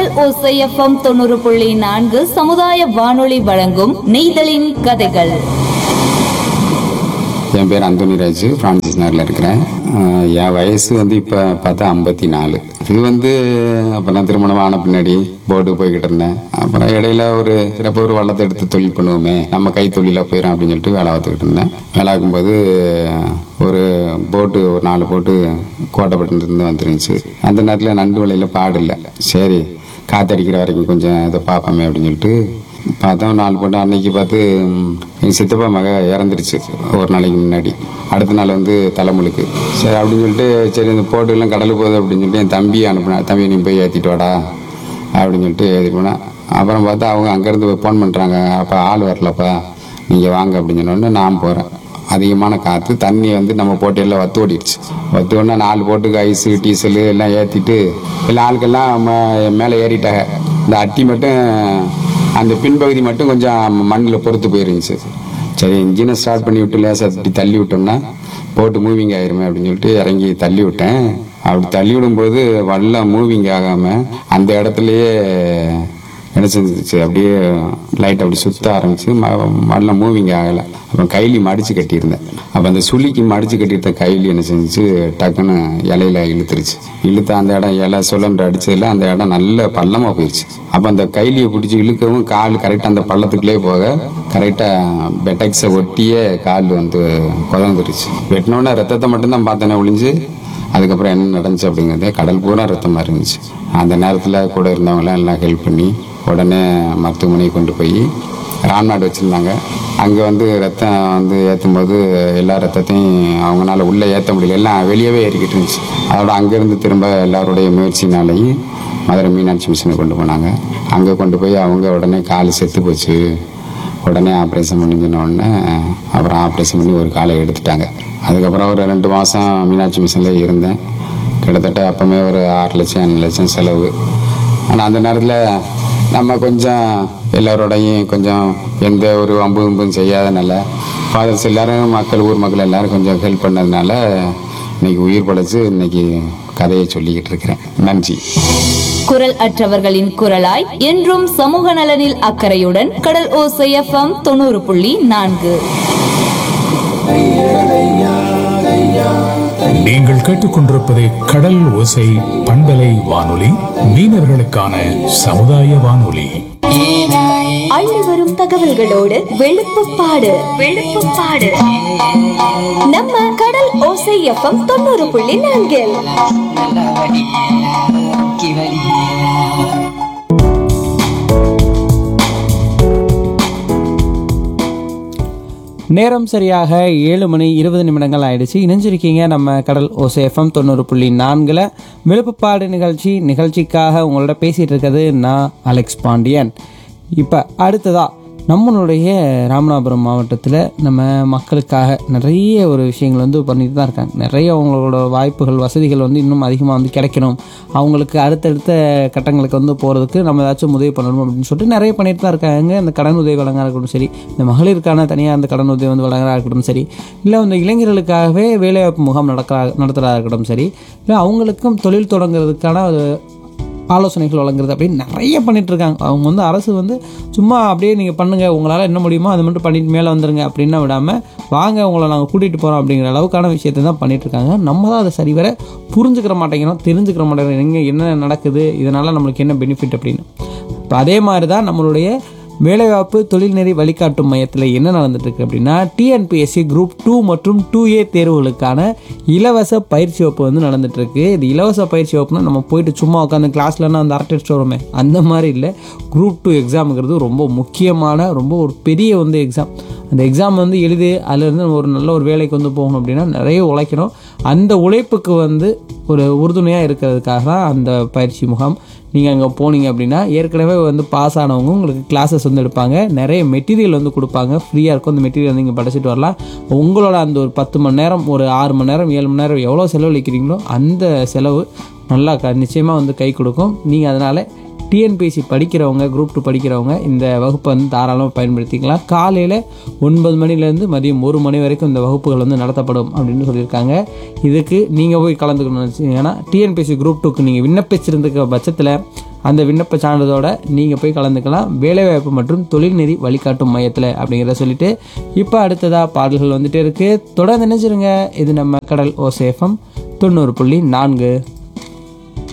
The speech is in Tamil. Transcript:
ஓசைஎஃப்எம் தொண்ணூறு புள்ளி நான்கு சமுதாய வானொலி வழங்கும் நெய்தலின் கதைகள் என் பேர் அந்தோனிராஜ் பிரான்சிஸ் நகரில் இருக்கிறேன் ஆஹ் என் வயசு வந்து இப்போ பார்த்தா ஐம்பத்தி நாலு இது வந்து அப்போ நான் திருமணம் ஆன பின்னாடி போர்டு போய்கிட்டு இருந்தேன் அப்புறம் இடையில ஒரு சிறப்பு ஒரு வள்ளத்தை எடுத்து தொழில் பண்ணுவோமே நம்ம கை தொழிலாக போயிடும் அப்படின்னு சொல்லிட்டு வேலை பார்த்துக்கிட்டு இருந்தேன் வேலை பார்க்கும்போது ஒரு போட்டு ஒரு நாலு போட்டு கோட்டைப்பட்டிருந்து வந்துருந்துச்சு அந்த நேரத்தில் நண்டு வலையில் பாடு இல்லை சரி காத்தடிக்கிற வரைக்கும் கொஞ்சம் இதை பார்ப்போமே அப்படின்னு சொல்லிட்டு பார்த்தோம் நாலு போட்டு அன்னைக்கு பார்த்து ம், எங்கள் சித்தப்பா மக இறந்துருச்சு ஒரு நாளைக்கு முன்னாடி அடுத்த நாள் வந்து தலைமுழுக்கு சரி அப்படின்னு சொல்லிட்டு சரி இந்த போட்டுலாம் கடலுக்கு போகுது அப்படின்னு சொல்லிட்டு என் தம்பி அனுப்புனேன் தம்பி நீ போய் ஏற்றிட்டு வாடா அப்படின்னு சொல்லிட்டு ஏற்றி போனேன் அப்புறம் பார்த்தா அவங்க அங்கேருந்து ஃபோன் பண்ணுறாங்க அப்போ ஆள் வரலப்பா நீங்கள் வாங்க அப்படின்னு சொன்னோடனே நான் போகிறேன் அதிகமான காற்று தண்ணி வந்து நம்ம போட்டு எல்லாம் வத்து ஓடிடுச்சு வத்து ஓடினா நாலு போட்டுக்கு ஐஸு டீசலு எல்லாம் ஏற்றிட்டு எல்லா ஆளுக்கெல்லாம் ம- மேலே ஏறிட்டாங்க இந்த அட்டி மட்டும் அந்த பின்பகுதி மட்டும் கொஞ்சம் மண்ணில் பொறுத்து போயிருந்துச்சு சரி இன்ஜினை ஸ்டார்ட் பண்ணி விட்டு லேசாக தட்டி தள்ளி விட்டோம்னா போட்டு மூவிங் ஆயிருமே அப்படின்னு சொல்லிட்டு இறங்கி தள்ளி விட்டேன் அப்படி தள்ளி விடும்போது வல்லம் மூவிங் ஆகாமல் அந்த இடத்துலையே என்ன செஞ்சிச்சு அப்படியே லைட் அப்படி சுத்த ஆரம்பிச்சு மல்ல மூவிங் ஆகலை அப்புறம் கைலி மடிச்சு கட்டியிருந்தேன் அப்போ அந்த சுளிக்கு மடிச்சு கட்டியிருந்த கைலி என்ன செஞ்சுச்சு டக்குன்னு இலையில இழுத்துருச்சு இழுத்து அந்த இடம் இலை சுழன்று அடிச்சதுல அந்த இடம் நல்ல பள்ளமாக போயிடுச்சு அப்போ அந்த கைலியை பிடிச்சி இழுக்கவும் கால் கரெக்டாக அந்த பள்ளத்துக்குள்ளே போக கரெக்டாக பெட்டக்ஸை ஒட்டியே கால் வந்து குதந்துருச்சு வெட்டினோடனே ரத்தத்தை மட்டும்தான் பார்த்தேனே ஒளிஞ்சு அதுக்கப்புறம் என்ன நடந்துச்சு அப்படிங்கிறதே கடல் பூரா ரத்தமாக இருந்துச்சு அந்த நேரத்தில் கூட இருந்தவங்களாம் எல்லாம் ஹெல்ப் பண்ணி உடனே மருத்துவமனைக்கு கொண்டு போய் ராம்நாடு வச்சுருந்தாங்க அங்கே வந்து ரத்தம் வந்து ஏற்றும் போது எல்லா ரத்தத்தையும் அவங்களால உள்ளே ஏற்ற முடியல எல்லாம் வெளியவே ஏறிக்கிட்டு இருந்துச்சு அதோட அங்கேருந்து திரும்ப எல்லாருடைய முயற்சினாலையும் மதுரை மீனாட்சி மிஷனுக்கு கொண்டு போனாங்க அங்கே கொண்டு போய் அவங்க உடனே கால் செத்து போச்சு உடனே ஆப்ரேஷன் பண்ணிக்கின உடனே அப்புறம் ஆப்ரேஷன் பண்ணி ஒரு காலை எடுத்துட்டாங்க அதுக்கப்புறம் ஒரு ரெண்டு மாதம் மீனாட்சி மிஷனில் இருந்தேன் கிட்டத்தட்ட அப்போமே ஒரு ஆறு லட்சம் அஞ்சு லட்சம் செலவு ஆனால் அந்த நேரத்தில் நம்ம கொஞ்சம் எல்லாரோடையும் கொஞ்சம் எந்த ஒரு வம்பு வம்பும் செய்யாதனால ஃபாதர்ஸ் எல்லாரும் மக்கள் ஊர் மக்கள் எல்லாரும் கொஞ்சம் ஹெல்ப் பண்ணதுனால இன்னைக்கு உயிர் படைச்சு இன்னைக்கு கதையை சொல்லிக்கிட்டு இருக்கிறேன் நன்றி குரல் அற்றவர்களின் குரலாய் என்றும் சமூக நலனில் அக்கறையுடன் கடல் ஓசைஎஃப்எம் தொண்ணூறு புள்ளி நான்கு நீங்கள் கேட்டுக்கொண்டிருப்பது கடல் ஓசை பண்பலை வானொலி மீனவர்களுக்கான சமுதாய வானொலி அள்ளி வரும் தகவல்களோடு வெளுப்புப்பாடு வெளுப்புப்பாடு நம்ம கடல் ஓசை எஃப்எம் தொண்ணூறு புள்ளி நான்கில் நேரம் சரியாக ஏழு மணி இருபது நிமிடங்கள் ஆயிடுச்சு இணைஞ்சிருக்கீங்க நம்ம கடல் ஓசை எஃப்எம் தொண்ணூறு புள்ளி நான்கில் விழுப்புப்பாடு நிகழ்ச்சி நிகழ்ச்சிக்காக உங்களோட பேசிகிட்டு இருக்கிறது நான் அலெக்ஸ் பாண்டியன் இப்போ அடுத்ததா நம்மளுடைய ராமநாதபுரம் மாவட்டத்தில் நம்ம மக்களுக்காக நிறைய ஒரு விஷயங்கள் வந்து பண்ணிட்டு தான் இருக்காங்க நிறைய அவங்களோட வாய்ப்புகள் வசதிகள் வந்து இன்னும் அதிகமாக வந்து கிடைக்கணும் அவங்களுக்கு அடுத்தடுத்த கட்டங்களுக்கு வந்து போகிறதுக்கு நம்ம ஏதாச்சும் உதவி பண்ணணும் அப்படின்னு சொல்லிட்டு நிறைய பண்ணிட்டு தான் இருக்காங்க இந்த கடன் உதவி வழங்க இருக்கட்டும் சரி இந்த மகளிருக்கான தனியாக அந்த கடன் உதவி வந்து வழங்குறதா இருக்கட்டும் சரி இல்லை இந்த இளைஞர்களுக்காகவே வேலைவாய்ப்பு முகாம் நடக்கிறா நடத்துகிறதா இருக்கட்டும் சரி இல்லை அவங்களுக்கும் தொழில் தொடங்குறதுக்கான ஒரு ஆலோசனைகள் வழங்குறது அப்படின்னு நிறைய பண்ணிட்டு இருக்காங்க அவங்க வந்து அரசு வந்து சும்மா அப்படியே நீங்கள் பண்ணுங்கள் உங்களால் என்ன முடியுமோ அதை மட்டும் பண்ணிட்டு மேலே வந்துருங்க அப்படின்னா விடாமல் வாங்க உங்களை நாங்கள் கூட்டிகிட்டு போகிறோம் அப்படிங்கிற அளவுக்கான விஷயத்தை தான் பண்ணிட்டு இருக்காங்க நம்ம தான் அதை சரிவர புரிஞ்சுக்கிற மாட்டேங்கிறோம் தெரிஞ்சுக்கிற மாட்டேங்கிறோம் எங்கே என்ன நடக்குது இதனால் நம்மளுக்கு என்ன பெனிஃபிட் அப்படின்னு இப்போ அதே மாதிரி தான் நம்மளுடைய வேலைவாய்ப்பு தொழில்நெறி வழிகாட்டும் மையத்தில் என்ன நடந்துட்டு இருக்கு அப்படின்னா டிஎன்பிஎஸ்சி குரூப் டூ மற்றும் டூ ஏ தேர்வுகளுக்கான இலவச பயிற்சி வகுப்பு வந்து நடந்துட்டு இருக்கு இது இலவச பயிற்சி வகுப்புனா நம்ம போயிட்டு சும்மா உட்காந்து கிளாஸ்லன்னா அந்த அரட்டை அடிச்சுட்டு வரோமே அந்த மாதிரி இல்லை குரூப் டூ எக்ஸாமுங்கிறது ரொம்ப முக்கியமான ரொம்ப ஒரு பெரிய வந்து எக்ஸாம் அந்த எக்ஸாம் வந்து எழுதி அதுலேருந்து நம்ம ஒரு நல்ல ஒரு வேலைக்கு வந்து போகணும் அப்படின்னா நிறைய உழைக்கணும் அந்த உழைப்புக்கு வந்து ஒரு உறுதுணையாக இருக்கிறதுக்காக தான் அந்த பயிற்சி முகாம் நீங்கள் அங்கே போனீங்க அப்படின்னா ஏற்கனவே வந்து பாஸ் ஆனவங்க உங்களுக்கு கிளாஸஸ் வந்து எடுப்பாங்க நிறைய மெட்டீரியல் வந்து கொடுப்பாங்க ஃப்ரீயாக இருக்கும் அந்த மெட்டீரியல் வந்து நீங்கள் படிச்சுட்டு வரலாம் உங்களோட அந்த ஒரு பத்து மணி நேரம் ஒரு ஆறு மணி நேரம் ஏழு மணி நேரம் எவ்வளோ செலவழிக்கிறீங்களோ அந்த செலவு நல்லா க நிச்சயமாக வந்து கை கொடுக்கும் நீங்கள் அதனால் டிஎன்பிசி படிக்கிறவங்க குரூப் டூ படிக்கிறவங்க இந்த வகுப்பை வந்து தாராளமாக பயன்படுத்திக்கலாம் காலையில் ஒன்பது மணிலேருந்து மதியம் ஒரு மணி வரைக்கும் இந்த வகுப்புகள் வந்து நடத்தப்படும் அப்படின்னு சொல்லியிருக்காங்க இதுக்கு நீங்கள் போய் கலந்துக்கணும்னு வச்சிங்கன்னா டிஎன்பிசி குரூப் டூக்கு நீங்கள் விண்ணப்பிச்சிருந்துக்க பட்சத்தில் அந்த விண்ணப்ப சான்றிதழோட நீங்கள் போய் கலந்துக்கலாம் வேலைவாய்ப்பு மற்றும் தொழில்நெறி வழிகாட்டும் மையத்தில் அப்படிங்கிறத சொல்லிட்டு இப்போ அடுத்ததாக பாடல்கள் வந்துட்டே இருக்குது தொடர்ந்து நினைச்சிருங்க இது நம்ம கடல் ஓசேஃபம் தொண்ணூறு புள்ளி நான்கு